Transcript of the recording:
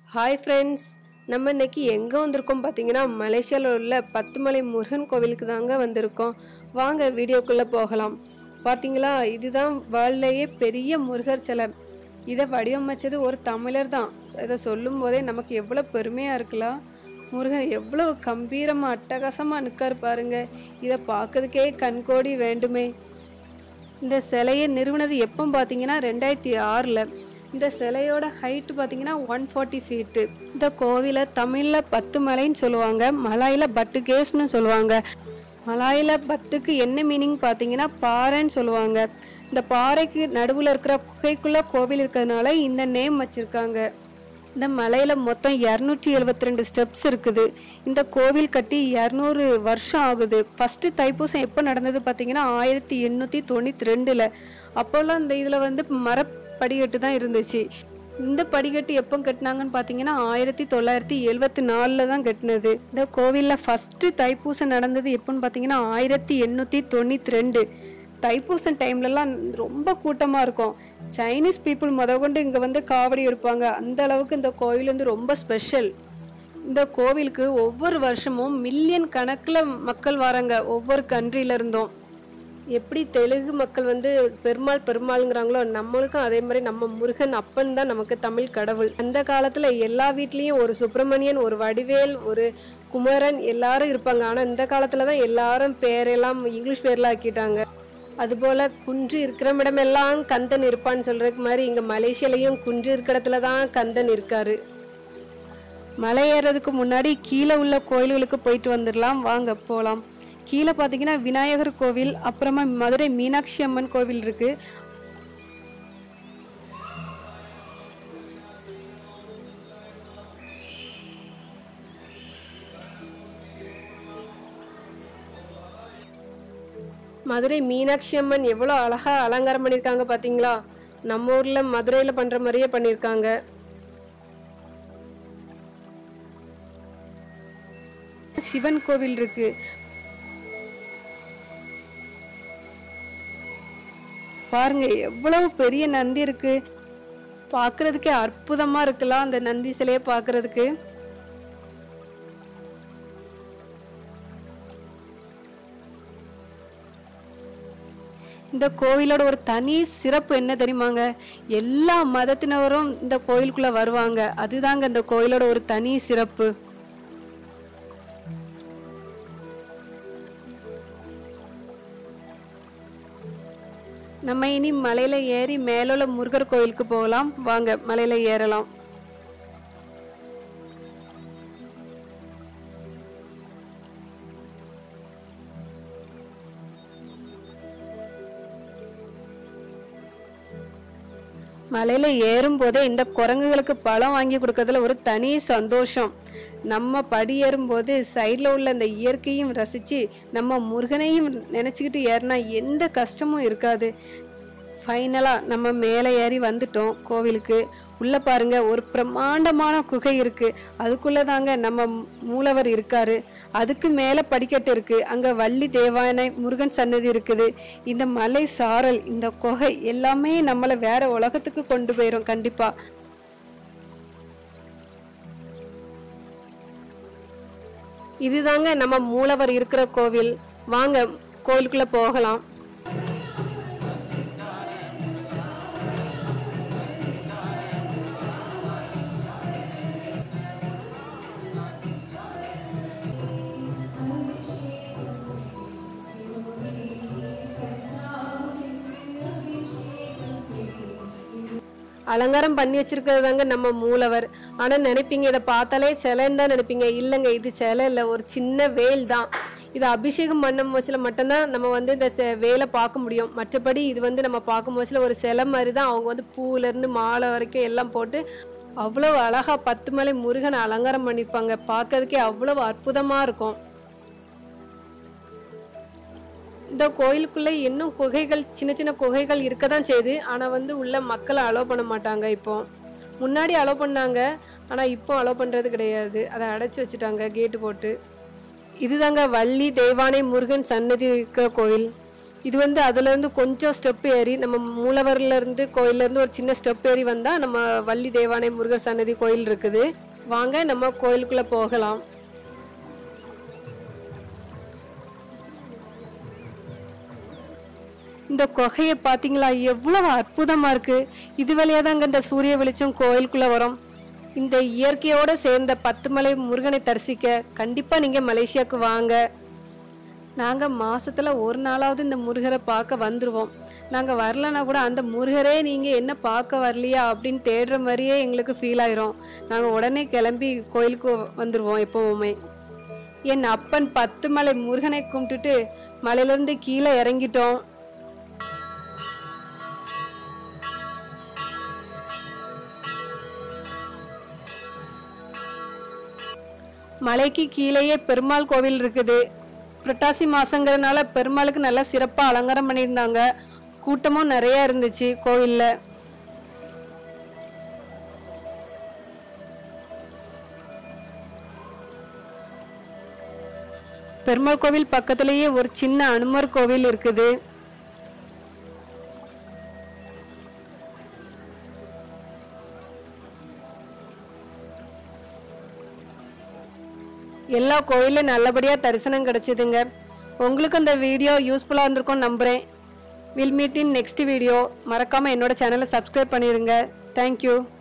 hi friends நம்ம இன்னைக்கு எங்கே வந்திருக்கோம் பார்த்தீங்கன்னா மலேசியாவில் உள்ள பத்துமலை முருகன் கோவிலுக்கு தாங்க வந்திருக்கோம் வாங்க வீடியோக்குள்ளே போகலாம் பார்த்தீங்களா இதுதான் வேர்ல்ட்லேயே பெரிய முருகர் சிலை இதை வடிவமைச்சது ஒரு தமிழர் தான் இதை சொல்லும் போதே நமக்கு எவ்வளோ பெருமையாக இருக்கலாம் முருகன் எவ்வளோ கம்பீரமாக அட்டகாசமாக நிற்காரு பாருங்க இதை பார்க்கறதுக்கே கண்கோடி வேண்டுமே இந்த சிலையை நிறுவனது எப்போ பார்த்தீங்கன்னா ரெண்டாயிரத்தி ஆறில் இந்த சிலையோட ஹைட்டு பார்த்தீங்கன்னா ஒன் ஃபார்ட்டி ஃபீட்டு இந்த கோவிலை தமிழில் பத்து மலைன்னு சொல்லுவாங்க மலாயில் பட்டு கேஸ்னு சொல்லுவாங்க மலாயில் பத்துக்கு என்ன மீனிங் பார்த்தீங்கன்னா பாறைன்னு சொல்லுவாங்க இந்த பாறைக்கு நடுவில் இருக்கிற குகைக்குள்ளே கோவில் இருக்கிறதுனால இந்த நேம் வச்சுருக்காங்க இந்த மலையில மொத்தம் இரநூற்றி எழுபத்தி ரெண்டு ஸ்டெப்ஸ் இருக்குது இந்த கோவில் கட்டி இரநூறு வருஷம் ஆகுது ஃபர்ஸ்ட் தைப்பூசம் எப்போ நடந்தது பார்த்தீங்கன்னா ஆயிரத்தி எண்ணூற்றி தொண்ணூற்றி ரெண்டில் அப்போல்லாம் இந்த இதில் வந்து மரப்படிக்கட்டு தான் இருந்துச்சு இந்த படிக்கட்டு எப்போ கட்டினாங்கன்னு பார்த்தீங்கன்னா ஆயிரத்தி தொள்ளாயிரத்தி எழுபத்தி நாலில் தான் கட்டினது இந்த கோவிலில் ஃபஸ்ட்டு தைப்பூசம் நடந்தது எப்போன்னு பார்த்தீங்கன்னா ஆயிரத்தி எண்ணூற்றி தொண்ணூற்றி ரெண்டு தைப்பூசம் டைம்லலாம் ரொம்ப கூட்டமாக இருக்கும் சைனீஸ் பீப்புள் முத கொண்டு இங்கே வந்து காவடி எடுப்பாங்க அந்த அளவுக்கு இந்த கோவில் வந்து ரொம்ப ஸ்பெஷல் இந்த கோவிலுக்கு ஒவ்வொரு வருஷமும் மில்லியன் கணக்கில் மக்கள் வராங்க ஒவ்வொரு கண்ட்ரில இருந்தும் எப்படி தெலுங்கு மக்கள் வந்து பெருமாள் பெருமாளுங்கிறாங்களோ நம்மளுக்கும் அதே மாதிரி நம்ம முருகன் அப்பன் தான் நமக்கு தமிழ் கடவுள் அந்த காலத்துல எல்லா வீட்லயும் ஒரு சுப்பிரமணியன் ஒரு வடிவேல் ஒரு குமரன் எல்லாரும் இருப்பாங்க ஆனா இந்த காலத்துல தான் எல்லாரும் பேரெல்லாம் இங்கிலீஷ் பேர்லாம் ஆக்கிட்டாங்க அதுபோல குன்று இருக்கிற இடமெல்லாம் கந்தன் இருப்பான்னு சொல்றதுக்கு மாதிரி இங்க மலேசியாலையும் குன்று இருக்கிற இடத்துல தான் கந்தன் இருக்காரு மலை ஏறதுக்கு முன்னாடி கீழே உள்ள கோயில்களுக்கு போயிட்டு வந்துடலாம் வாங்க போகலாம் கீழே பார்த்தீங்கன்னா விநாயகர் கோவில் அப்புறமா மதுரை மீனாட்சி அம்மன் கோவில் இருக்கு மதுரை மீனாட்சி அம்மன் எவ்வளோ அழகா அலங்காரம் பண்ணியிருக்காங்க பார்த்தீங்களா நம்ம ஊர்ல மதுரையில பண்ற மாதிரியே பண்ணியிருக்காங்க சிவன் கோவில் இருக்கு பாருங்க எவ்வளவு பெரிய நந்தி இருக்கு பார்க்கிறதுக்கே அற்புதமா இருக்கலாம் அந்த நந்தி சிலையை பார்க்கிறதுக்கு இந்த கோவிலோட ஒரு தனி சிறப்பு என்ன தெரியுமாங்க எல்லா மதத்தினரும் இந்த கோயிலுக்குள்ள வருவாங்க அதுதாங்க இந்த கோயிலோட ஒரு தனி சிறப்பு நம்ம இனி மலையில ஏறி மேலுள்ள முருகர் கோயிலுக்கு போகலாம் வாங்க மலையில ஏறலாம் மலையில ஏறும் போதே இந்த குரங்குகளுக்கு பழம் வாங்கி கொடுக்கறதுல ஒரு தனி சந்தோஷம் நம்ம படி ஏறும்போது சைடில் உள்ள இந்த இயற்கையும் ரசித்து நம்ம முருகனையும் நினச்சிக்கிட்டு ஏறினா எந்த கஷ்டமும் இருக்காது ஃபைனலாக நம்ம மேலே ஏறி வந்துட்டோம் கோவிலுக்கு உள்ளே பாருங்க ஒரு பிரம்மாண்டமான குகை இருக்கு அதுக்குள்ளே தாங்க நம்ம மூலவர் இருக்காரு அதுக்கு மேலே படிக்கட்டு இருக்கு அங்கே வள்ளி தேவானை முருகன் சன்னதி இருக்குது இந்த மலை சாரல் இந்த குகை எல்லாமே நம்மளை வேற உலகத்துக்கு கொண்டு போயிடும் கண்டிப்பாக இதுதாங்க நம்ம மூலவர் இருக்கிற கோவில் வாங்க கோயிலுக்குள்ள போகலாம் அலங்காரம் பண்ணி வச்சிருக்கிறது தாங்க நம்ம மூலவர் ஆனா நினைப்பீங்க இதை பார்த்தாலே சிலைன்னு தான் நினைப்பீங்க இல்லைங்க இது சிலை இல்லை ஒரு சின்ன வேல் தான் இது அபிஷேகம் பண்ணும் போச்சுல மட்டும்தான் நம்ம வந்து இந்த செ- வேலை பார்க்க முடியும் மற்றபடி இது வந்து நம்ம பார்க்கும் போச்சுல ஒரு சிலை மாதிரி தான் அவங்க வந்து பூல இருந்து மாலை வரைக்கும் எல்லாம் போட்டு அவ்வளவு அழகா பத்து மலை முருகனை அலங்காரம் பண்ணியிருப்பாங்க பார்க்கறதுக்கே அவ்வளவு அற்புதமா இருக்கும் இந்த கோயிலுக்குள்ள இன்னும் குகைகள் சின்ன சின்ன குகைகள் இருக்க தான் செய்யுது ஆனால் வந்து உள்ள மக்களை அலோவ் பண்ண மாட்டாங்க இப்போ முன்னாடி அலோவ் பண்ணாங்க ஆனால் இப்போ அலோவ் பண்ணுறது கிடையாது அதை அடைச்சி வச்சுட்டாங்க கேட்டு போட்டு இதுதாங்க வள்ளி தெய்வானை முருகன் சன்னதி இருக்கிற கோவில் இது வந்து அதுலேருந்து கொஞ்சம் ஸ்டெப் ஏறி நம்ம மூலவர்லேருந்து கோயிலேருந்து ஒரு சின்ன ஸ்டெப் ஏறி வந்தால் நம்ம வள்ளி தேவானை முருகர் சன்னதி கோயில் இருக்குது வாங்க நம்ம கோயிலுக்குள்ளே போகலாம் இந்த குகையை பார்த்தீங்களா எவ்வளவு அற்புதமாக இருக்குது இது வழியாக தாங்க இந்த சூரிய வெளிச்சம் கோயிலுக்குள்ளே வரும் இந்த இயற்கையோடு சேர்ந்த பத்து மலை முருகனை தரிசிக்க கண்டிப்பாக நீங்கள் மலேசியாவுக்கு வாங்க நாங்கள் மாசத்துல ஒரு நாளாவது இந்த முருகரை பார்க்க வந்துடுவோம் நாங்கள் வரலனா கூட அந்த முருகரே நீங்கள் என்ன பார்க்க வரலையா அப்படின்னு தேடுற மாதிரியே எங்களுக்கு ஃபீல் ஆயிரும் நாங்கள் உடனே கிளம்பி கோயிலுக்கு வந்துடுவோம் எப்பவுமே என் அப்பன் பத்து மலை முருகனை கும்பிட்டுட்டு மலையிலேருந்து கீழே இறங்கிட்டோம் மலைக்கு கீழேயே பெருமாள் கோவில் இருக்குது புரட்டாசி மாசங்கிறதுனால பெருமாளுக்கு நல்லா சிறப்பாக அலங்காரம் பண்ணியிருந்தாங்க கூட்டமும் நிறைய இருந்துச்சு கோவிலில் பெருமாள் கோவில் பக்கத்திலேயே ஒரு சின்ன அனுமர் கோவில் இருக்குது எல்லா கோயிலும் நல்லபடியாக தரிசனம் கிடைச்சிதுங்க உங்களுக்கு இந்த வீடியோ யூஸ்ஃபுல்லாக இருந்திருக்கும்னு நம்புகிறேன் will meet in next video மறக்காமல் என்னோட சேனலை சப்ஸ்கிரைப் பண்ணிடுங்க தேங்க்யூ